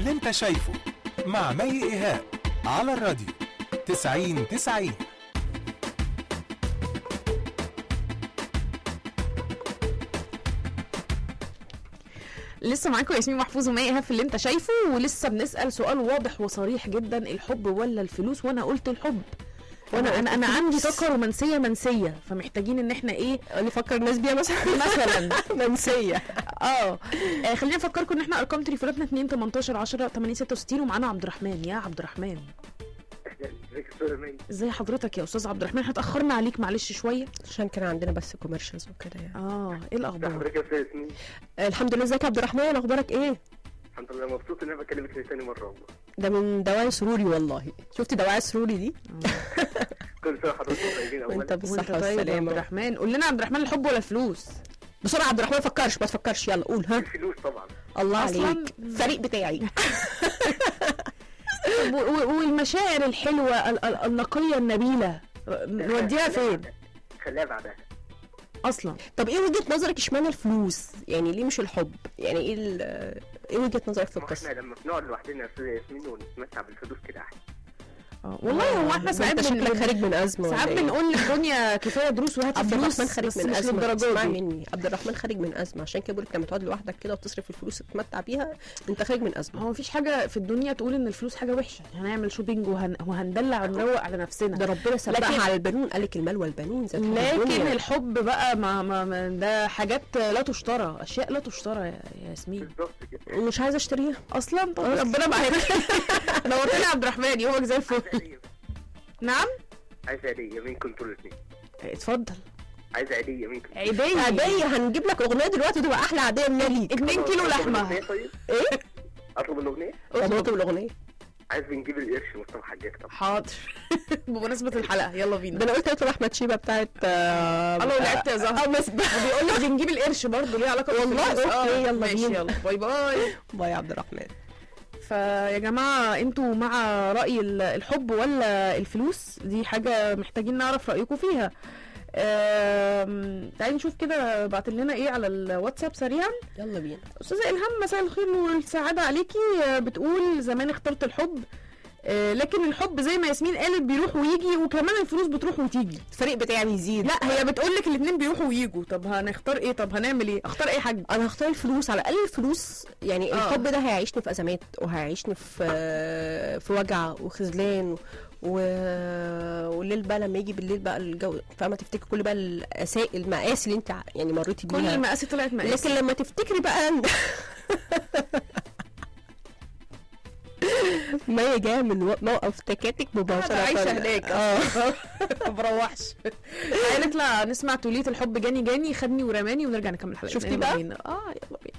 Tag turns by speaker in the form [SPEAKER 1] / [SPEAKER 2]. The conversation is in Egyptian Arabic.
[SPEAKER 1] اللي انت شايفه مع مي ايهاب على الراديو 90 90
[SPEAKER 2] لسه معاكم ياسمين محفوظ ومي ايهاب في اللي انت شايفه ولسه بنسال سؤال واضح وصريح جدا الحب ولا الفلوس وانا قلت الحب وانا انا انا عندي طاقه رومانسيه منسيه فمحتاجين ان احنا ايه
[SPEAKER 3] نفكر الناس بيها مثلا
[SPEAKER 2] مثلا
[SPEAKER 3] منسيه
[SPEAKER 2] اه آه، خلينا نفكركم ان احنا ارقام تليفوناتنا 2 18 10 8 66 ومعانا عبد الرحمن يا عبد الرحمن
[SPEAKER 4] ازيك يا استاذ مي
[SPEAKER 2] ازي حضرتك يا استاذ عبد الرحمن هتاخرنا عليك معلش شويه
[SPEAKER 3] عشان كان عندنا بس كوميرشالز وكده يعني
[SPEAKER 2] اه ايه الاخبار
[SPEAKER 4] حضرتك يا استاذ ياسمين
[SPEAKER 3] آه، الحمد لله ازيك يا عبد الرحمن اخبارك ايه
[SPEAKER 4] الحمد لله مبسوط ان انا بكلمك تاني مره والله
[SPEAKER 3] ده من دواعي سروري والله شفتي دواعي سروري دي
[SPEAKER 4] كل سنه حضرتك طيبين اولا
[SPEAKER 3] وانت
[SPEAKER 2] وانت
[SPEAKER 3] بالصحه
[SPEAKER 2] طيب يا عبد
[SPEAKER 3] والسلامه
[SPEAKER 2] الرحمن قول لنا عبد الرحمن الحب ولا الفلوس
[SPEAKER 3] بسرعه عبد الرحمن ما تفكرش ما تفكرش يلا قول ها
[SPEAKER 4] الفلوس طبعا
[SPEAKER 3] الله
[SPEAKER 2] أصلاً-
[SPEAKER 3] عليك الفريق بتاعي
[SPEAKER 2] و- و- والمشاعر الحلوه ال- ال- النقيه النبيله نوديها فين
[SPEAKER 4] خليها بعدها
[SPEAKER 2] اصلا
[SPEAKER 3] طب ايه وجهه نظرك اشمعنى الفلوس يعني ليه مش الحب يعني ايه ال- ايه وجهه نظرك في
[SPEAKER 4] ما
[SPEAKER 3] القصه
[SPEAKER 4] احنا لما بنقعد لوحدنا يا استاذ ياسمين ونتمتع بالفلوس كده احسن
[SPEAKER 2] آه، والله هو احنا
[SPEAKER 3] ما
[SPEAKER 2] ساعات
[SPEAKER 3] انت شكلك
[SPEAKER 2] بن-
[SPEAKER 3] خارج من ازمه
[SPEAKER 2] ساعات
[SPEAKER 3] ولا إيه؟
[SPEAKER 2] بنقول للدنيا كفايه دروس وهات
[SPEAKER 3] عبد
[SPEAKER 2] فلوس
[SPEAKER 3] الرحمن خارج
[SPEAKER 2] بس
[SPEAKER 3] من
[SPEAKER 2] مش
[SPEAKER 3] ازمه
[SPEAKER 2] للدرجه
[SPEAKER 3] اسمع
[SPEAKER 2] دي
[SPEAKER 3] مني عبد الرحمن خارج من ازمه عشان كده بقول لك لما تقعد لوحدك كده وتصرف الفلوس تتمتع بيها انت خارج من ازمه
[SPEAKER 2] هو مفيش حاجه في الدنيا تقول ان الفلوس حاجه وحشه هنعمل شوبينج وهن... وهندلع ونروق على نفسنا
[SPEAKER 3] ده ربنا
[SPEAKER 2] لكن-
[SPEAKER 3] سبقها على البنون قال لك المال والبنون زاد
[SPEAKER 2] لكن الحب بقى ما, ما, ما ده حاجات لا تشترى اشياء لا تشترى يا يا ياسمين
[SPEAKER 4] بالظبط كده
[SPEAKER 3] مش عايزه اشتريها
[SPEAKER 2] اصلا طب ربنا معاك نورتنا يا عبد الرحمن يومك زي الفل نعم
[SPEAKER 4] عايز عيدية منكم انتوا الاثنين
[SPEAKER 2] اتفضل
[SPEAKER 4] عايز عيدية منكم
[SPEAKER 2] عيدية
[SPEAKER 3] عاديه هنجيب لك اغنيه دلوقتي تبقى احلى عاديه من ليك
[SPEAKER 2] 2 كيلو
[SPEAKER 4] أطلب
[SPEAKER 2] لحمه
[SPEAKER 4] الأغنية طيب
[SPEAKER 3] ايه
[SPEAKER 4] اطلب الاغنية
[SPEAKER 3] طب اطلب الاغنيه
[SPEAKER 4] عايز بنجيب القرش مصطفى حجاج طبعا
[SPEAKER 2] حاضر بمناسبة الحلقة يلا
[SPEAKER 3] ده
[SPEAKER 2] بينا
[SPEAKER 3] انا قلت اطلب احمد شيبه بتاعت آه،
[SPEAKER 2] الله ولعبت يا زهر بيقول لك بنجيب القرش برضه ليه علاقة
[SPEAKER 3] والله
[SPEAKER 2] بالفلوس.
[SPEAKER 3] أوكي،
[SPEAKER 2] آه،
[SPEAKER 3] يلا
[SPEAKER 2] ماشي
[SPEAKER 3] بينا.
[SPEAKER 2] يلا باي باي
[SPEAKER 3] باي يا عبد الرحمن
[SPEAKER 2] فيا جماعة انتوا مع رأي ال- الحب ولا الفلوس دي حاجة محتاجين نعرف رأيكم فيها أم، تعالي نشوف كده بعت لنا ايه على الواتساب سريعا
[SPEAKER 3] يلا بينا
[SPEAKER 2] استاذه الهام مساء الخير والسعاده عليكي آه، بتقول زمان اخترت الحب آه، لكن الحب زي ما ياسمين قالت بيروح ويجي وكمان الفلوس بتروح وتيجي
[SPEAKER 3] الفريق بتاعي بيزيد
[SPEAKER 2] لا هي بتقول لك الاثنين بيروحوا ويجوا طب هنختار ايه طب هنعمل ايه اختار اي حاجه
[SPEAKER 3] انا هختار الفلوس على الاقل الفلوس يعني
[SPEAKER 2] آه.
[SPEAKER 3] الحب ده هيعيشني في ازمات وهيعيشني في في وجع وخذلان و... والليل بقى لما يجي بالليل بقى الجو فاهمه تفتكر كل بقى الأسا... المقاس اللي انت ع- يعني مريتي
[SPEAKER 2] كل
[SPEAKER 3] بيها
[SPEAKER 2] المقاسي طلعت مقاسي
[SPEAKER 3] لكن لما تفتكري بقى إن- ما هي جايه من و- موقف تكاتك مباشره
[SPEAKER 2] أنا عايشة هناك
[SPEAKER 3] اه
[SPEAKER 2] ما بروحش تعالي نطلع نسمع تولية الحب جاني جاني خدني ورماني ونرجع نكمل حلقتنا
[SPEAKER 3] شفتي
[SPEAKER 2] يلا
[SPEAKER 3] بقى؟
[SPEAKER 2] بينا. اه يلا بينا